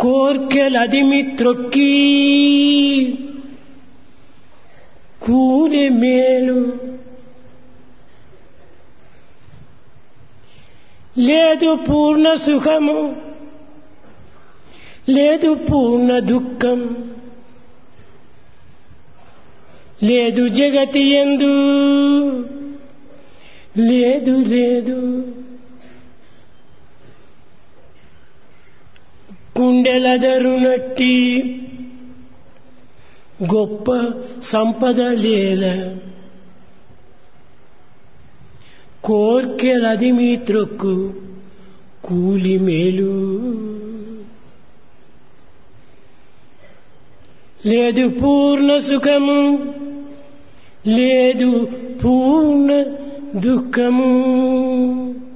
కోర్కెలదిమి త్రొక్కి కూలి మేలు లేదు పూర్ణ సుఖము లేదు పూర్ణ దుఃఖం లేదు జగతి ఎందు లేదు లేదు కుండెలదరునట్టి గొప్ప సంపద లేల కోర్కెలది మీ త్రొక్కు కూలి మేలు లేదు పూర్ణ సుఖము లేదు పూర్ణ దుఃఖము